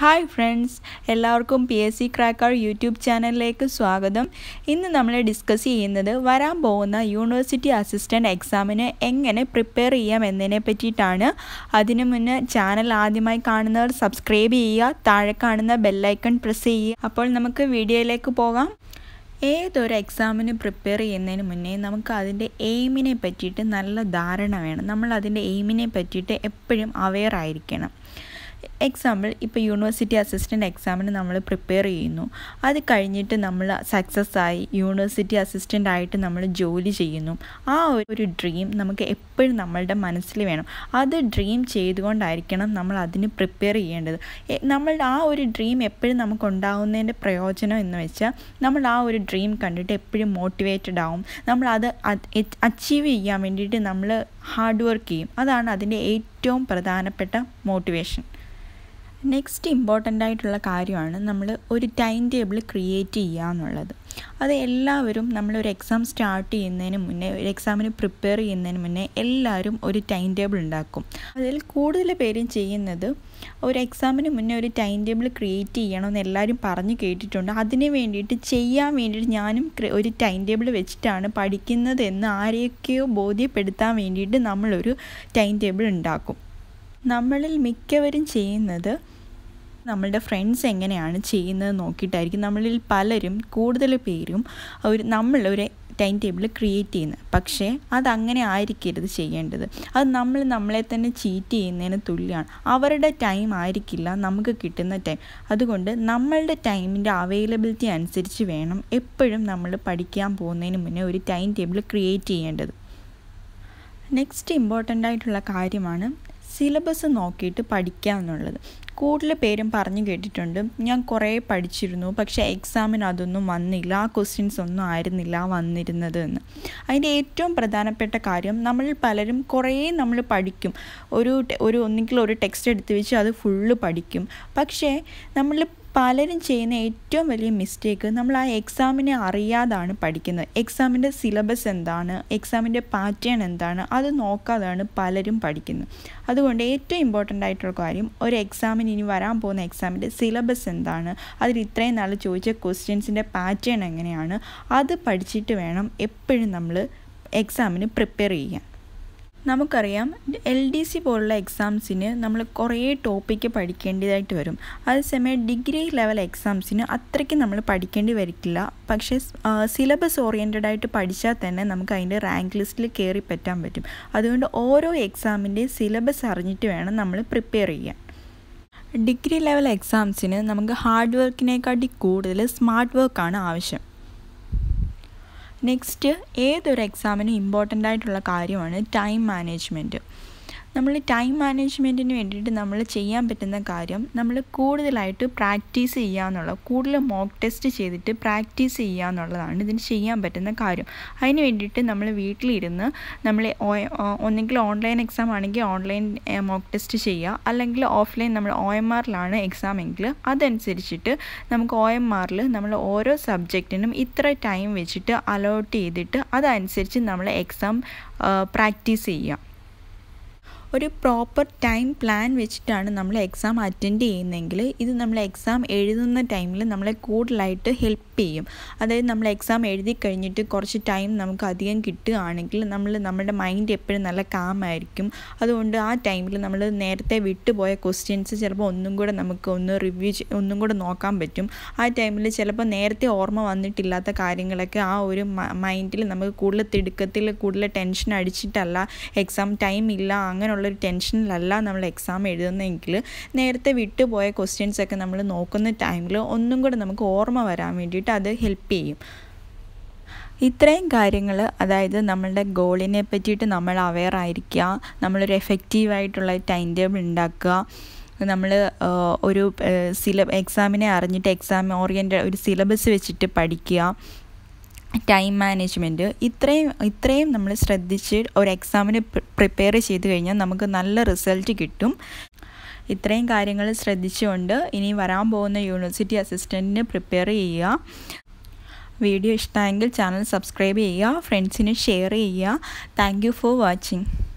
hi friends എല്ലാവർക്കും P S C cracker YouTube ചാനലിലേക്ക് സ്വാഗതം ഇന്ന് നമ്മൾ ഡിസ്കസ് ചെയ്യുന്നത് വരാൻ പോകുന്ന യൂണിവേഴ്സിറ്റി അസിസ്റ്റൻ്റ് എക്സാമിന് എങ്ങനെ പ്രിപ്പയർ ചെയ്യാം എന്നതിനെ പറ്റിയിട്ടാണ് അതിനു മുന്നേ ചാനൽ ആദ്യമായി കാണുന്നവർ സബ്സ്ക്രൈബ് ചെയ്യുക താഴെ കാണുന്ന ബെല്ലൈക്കൺ പ്രസ് ചെയ്യുക അപ്പോൾ നമുക്ക് വീഡിയോയിലേക്ക് പോകാം ഏതൊരു എക്സാമിന് പ്രിപ്പയർ ചെയ്യുന്നതിന് മുന്നേ നമുക്ക് അതിൻ്റെ എയിമിനെ പറ്റിയിട്ട് നല്ല ധാരണ വേണം നമ്മൾ അതിൻ്റെ എയിമിനെ പറ്റിയിട്ട് എപ്പോഴും അവെയർ ആയിരിക്കണം എക്സാമ്പിൾ ഇപ്പോൾ യൂണിവേഴ്സിറ്റി അസിസ്റ്റൻ്റ് എക്സാമിന് നമ്മൾ പ്രിപ്പയർ ചെയ്യുന്നു അത് കഴിഞ്ഞിട്ട് നമ്മൾ സക്സസ് ആയി യൂണിവേഴ്സിറ്റി അസിസ്റ്റൻ്റ് ആയിട്ട് നമ്മൾ ജോലി ചെയ്യുന്നു ആ ഒരു ഡ്രീം നമുക്ക് എപ്പോഴും നമ്മളുടെ മനസ്സിൽ വേണം അത് ഡ്രീം ചെയ്തുകൊണ്ടായിരിക്കണം നമ്മൾ അതിന് പ്രിപ്പയർ ചെയ്യേണ്ടത് നമ്മളുടെ ആ ഒരു ഡ്രീം എപ്പോഴും നമുക്ക് ഉണ്ടാകുന്നതിൻ്റെ പ്രയോജനം എന്ന് വെച്ചാൽ നമ്മൾ ആ ഒരു ഡ്രീം കണ്ടിട്ട് എപ്പോഴും മോട്ടിവേറ്റഡ് ആവും നമ്മൾ അത് അച്ചീവ് ചെയ്യാൻ വേണ്ടിയിട്ട് നമ്മൾ ഹാർഡ് വർക്ക് ചെയ്യും അതാണ് അതിൻ്റെ ഏറ്റവും പ്രധാനപ്പെട്ട മോട്ടിവേഷൻ നെക്സ്റ്റ് ഇമ്പോർട്ടൻ്റ് ആയിട്ടുള്ള കാര്യമാണ് നമ്മൾ ഒരു ടൈം ടേബിൾ ക്രിയേറ്റ് ചെയ്യുക എന്നുള്ളത് അത് എല്ലാവരും നമ്മളൊരു എക്സാം സ്റ്റാർട്ട് ചെയ്യുന്നതിന് മുന്നേ ഒരു എക്സാമിന് പ്രിപ്പയർ ചെയ്യുന്നതിന് മുന്നേ എല്ലാവരും ഒരു ടൈം ടേബിൾ ഉണ്ടാക്കും അതിൽ കൂടുതൽ പേരും ചെയ്യുന്നത് ഒരു എക്സാമിന് മുന്നേ ഒരു ടൈം ടേബിൾ ക്രിയേറ്റ് ചെയ്യണമെന്ന് എല്ലാവരും പറഞ്ഞു കേട്ടിട്ടുണ്ട് അതിന് വേണ്ടിയിട്ട് ചെയ്യാൻ വേണ്ടിയിട്ട് ഞാനും ഒരു ടൈം ടേബിൾ വെച്ചിട്ടാണ് പഠിക്കുന്നത് എന്ന് ആരെയൊക്കെയോ ബോധ്യപ്പെടുത്താൻ വേണ്ടിയിട്ട് നമ്മളൊരു ടൈം ടേബിൾ ഉണ്ടാക്കും നമ്മളിൽ മിക്കവരും ചെയ്യുന്നത് നമ്മളുടെ ഫ്രണ്ട്സ് എങ്ങനെയാണ് ചെയ്യുന്നത് നോക്കിയിട്ടായിരിക്കും നമ്മളിൽ പലരും കൂടുതൽ പേരും ഒരു നമ്മളൊരു ടൈം ടേബിൾ ക്രിയേറ്റ് ചെയ്യുന്നത് പക്ഷേ അതങ്ങനെ ആയിരിക്കരുത് ചെയ്യേണ്ടത് അത് നമ്മൾ നമ്മളെ തന്നെ ചീറ്റ് ചെയ്യുന്നതിന് തുല്യമാണ് അവരുടെ ടൈം ആയിരിക്കില്ല നമുക്ക് കിട്ടുന്ന ടൈം അതുകൊണ്ട് നമ്മളുടെ ടൈമിൻ്റെ അവൈലബിലിറ്റി അനുസരിച്ച് വേണം എപ്പോഴും നമ്മൾ പഠിക്കാൻ പോകുന്നതിന് മുന്നേ ഒരു ടൈം ടേബിൾ ക്രിയേറ്റ് ചെയ്യേണ്ടത് നെക്സ്റ്റ് ഇമ്പോർട്ടൻ്റ് ആയിട്ടുള്ള കാര്യമാണ് സിലബസ് നോക്കിയിട്ട് പഠിക്കുക എന്നുള്ളത് കൂടുതൽ പേരും പറഞ്ഞു കേട്ടിട്ടുണ്ട് ഞാൻ കുറേ പഠിച്ചിരുന്നു പക്ഷേ എക്സാമിന് അതൊന്നും വന്നില്ല ആ ക്വസ്റ്റ്യൻസ് ഒന്നും ആയിരുന്നില്ല വന്നിരുന്നത് എന്ന് അതിൻ്റെ ഏറ്റവും പ്രധാനപ്പെട്ട കാര്യം നമ്മൾ പലരും കുറേ നമ്മൾ പഠിക്കും ഒരു ഒരു ഒന്നുകിൽ ഒരു ടെക്സ്റ്റ് എടുത്ത് വെച്ച് അത് ഫുള്ള് പഠിക്കും പക്ഷേ നമ്മൾ പലരും ചെയ്യുന്ന ഏറ്റവും വലിയ മിസ്റ്റേക്ക് നമ്മൾ ആ എക്സാമിനെ അറിയാതാണ് പഠിക്കുന്നത് എക്സാമിൻ്റെ സിലബസ് എന്താണ് എക്സാമിൻ്റെ പാറ്റേൺ എന്താണ് അത് നോക്കാതാണ് പലരും പഠിക്കുന്നത് അതുകൊണ്ട് ഏറ്റവും ഇമ്പോർട്ടൻ്റ് ആയിട്ടുള്ള കാര്യം ഒരു എക്സാമിന് ഇനി വരാൻ പോകുന്ന എക്സാമിൻ്റെ സിലബസ് എന്താണ് അതിൽ ഇത്രയും നാൾ ചോദിച്ച ക്വസ്റ്റ്യൻസിൻ്റെ പാറ്റേൺ എങ്ങനെയാണ് അത് പഠിച്ചിട്ട് വേണം എപ്പോഴും നമ്മൾ എക്സാമിന് പ്രിപ്പയർ ചെയ്യാൻ നമുക്കറിയാം എൽ ഡി സി പോലുള്ള എക്സാംസിന് നമ്മൾ കുറേ ടോപ്പിക്ക് പഠിക്കേണ്ടതായിട്ട് വരും അതേസമയം ഡിഗ്രി ലെവൽ എക്സാംസിന് അത്രയ്ക്ക് നമ്മൾ പഠിക്കേണ്ടി വരില്ല പക്ഷേ സിലബസ് ഓറിയൻറ്റഡ് ആയിട്ട് പഠിച്ചാൽ തന്നെ നമുക്ക് അതിൻ്റെ റാങ്ക് ലിസ്റ്റിൽ കയറി പറ്റാൻ പറ്റും അതുകൊണ്ട് ഓരോ എക്സാമിൻ്റെ സിലബസ് അറിഞ്ഞിട്ട് വേണം നമ്മൾ പ്രിപ്പയർ ചെയ്യാൻ ഡിഗ്രി ലെവൽ എക്സാംസിന് നമുക്ക് ഹാർഡ് വർക്കിനെക്കാട്ടി കൂടുതൽ സ്മാർട്ട് വർക്കാണ് ആവശ്യം നെക്സ്റ്റ് ഏതൊരു എക്സാമിനും ഇമ്പോർട്ടൻ്റ് ആയിട്ടുള്ള കാര്യമാണ് ടൈം മാനേജ്മെൻറ്റ് നമ്മൾ ടൈം മാനേജ്മെൻറ്റിന് വേണ്ടിയിട്ട് നമ്മൾ ചെയ്യാൻ പറ്റുന്ന കാര്യം നമ്മൾ കൂടുതലായിട്ട് പ്രാക്ടീസ് ചെയ്യുക എന്നുള്ളത് കൂടുതൽ മോക്ക് ടെസ്റ്റ് ചെയ്തിട്ട് പ്രാക്ടീസ് ചെയ്യുക എന്നുള്ളതാണ് ഇതിന് ചെയ്യാൻ പറ്റുന്ന കാര്യം അതിന് വേണ്ടിയിട്ട് നമ്മൾ വീട്ടിലിരുന്ന് നമ്മൾ ഒന്നെങ്കിൽ ഓൺലൈൻ എക്സാം ആണെങ്കിൽ ഓൺലൈൻ മോക്ക് ടെസ്റ്റ് ചെയ്യുക അല്ലെങ്കിൽ ഓഫ്ലൈൻ നമ്മൾ ഒ എം ആറിലാണ് എക്സാം എങ്കിൽ അതനുസരിച്ചിട്ട് നമുക്ക് ഒ എം ആറിൽ നമ്മൾ ഓരോ സബ്ജക്റ്റിനും ഇത്ര ടൈം വെച്ചിട്ട് അലോട്ട് ചെയ്തിട്ട് അതനുസരിച്ച് നമ്മൾ എക്സാം പ്രാക്ടീസ് ചെയ്യുക ഒരു പ്രോപ്പർ ടൈം പ്ലാൻ വെച്ചിട്ടാണ് നമ്മൾ എക്സാം അറ്റൻഡ് ചെയ്യുന്നതെങ്കിൽ ഇത് നമ്മൾ എക്സാം എഴുതുന്ന ടൈമിൽ നമ്മളെ കൂടുതലായിട്ട് ഹെൽപ്പ് ചെയ്യും അതായത് നമ്മൾ എക്സാം എഴുതി കഴിഞ്ഞിട്ട് കുറച്ച് ടൈം നമുക്ക് അധികം കിട്ടുകയാണെങ്കിൽ നമ്മൾ നമ്മുടെ മൈൻഡ് എപ്പോഴും നല്ല കാം ആയിരിക്കും അതുകൊണ്ട് ആ ടൈമിൽ നമ്മൾ നേരത്തെ വിട്ടുപോയ ക്വസ്റ്റ്യൻസ് ചിലപ്പോൾ ഒന്നും കൂടെ നമുക്ക് ഒന്ന് റിവ്യൂ ഒന്നും കൂടെ നോക്കാൻ പറ്റും ആ ടൈമിൽ ചിലപ്പോൾ നേരത്തെ ഓർമ്മ വന്നിട്ടില്ലാത്ത കാര്യങ്ങളൊക്കെ ആ ഒരു മൈൻഡിൽ നമുക്ക് കൂടുതൽ തിടുക്കത്തിൽ കൂടുതൽ ടെൻഷൻ അടിച്ചിട്ടല്ല എക്സാം ടൈം ഇല്ല അങ്ങനെയുള്ള ഉള്ളൊരു ടെൻഷനിലല്ല നമ്മൾ എക്സാം എഴുതുന്നതെങ്കിൽ നേരത്തെ വിട്ടുപോയ ക്വസ്റ്റ്യൻസ് ഒക്കെ നമ്മൾ നോക്കുന്ന ടൈമിൽ ഒന്നും കൂടെ നമുക്ക് ഓർമ്മ വരാൻ വേണ്ടിയിട്ട് അത് ഹെൽപ്പ് ചെയ്യും ഇത്രയും കാര്യങ്ങൾ അതായത് നമ്മളുടെ ഗോളിനെ പറ്റിയിട്ട് നമ്മൾ അവെയർ ആയിരിക്കുക നമ്മളൊരു എഫക്റ്റീവായിട്ടുള്ള ടൈം ടേബിൾ ഉണ്ടാക്കുക നമ്മൾ ഒരു സില എക്സാമിനെ അറിഞ്ഞിട്ട് എക്സാം ഓറിയൻ്റ് ഒരു സിലബസ് വെച്ചിട്ട് പഠിക്കുക ടൈം മാനേജ്മെൻറ്റ് ഇത്രയും ഇത്രയും നമ്മൾ ശ്രദ്ധിച്ച് ഒരു എക്സാമിന് പ്രിപ്പയർ ചെയ്ത് കഴിഞ്ഞാൽ നമുക്ക് നല്ല റിസൾട്ട് കിട്ടും ഇത്രയും കാര്യങ്ങൾ ശ്രദ്ധിച്ചുകൊണ്ട് ഇനി വരാൻ പോകുന്ന യൂണിവേഴ്സിറ്റി അസിസ്റ്റൻറ്റിന് പ്രിപ്പയർ ചെയ്യുക വീഡിയോ ഇഷ്ടമായെങ്കിൽ ചാനൽ സബ്സ്ക്രൈബ് ചെയ്യുക ഫ്രണ്ട്സിന് ഷെയർ ചെയ്യുക താങ്ക് യു ഫോർ വാച്ചിങ്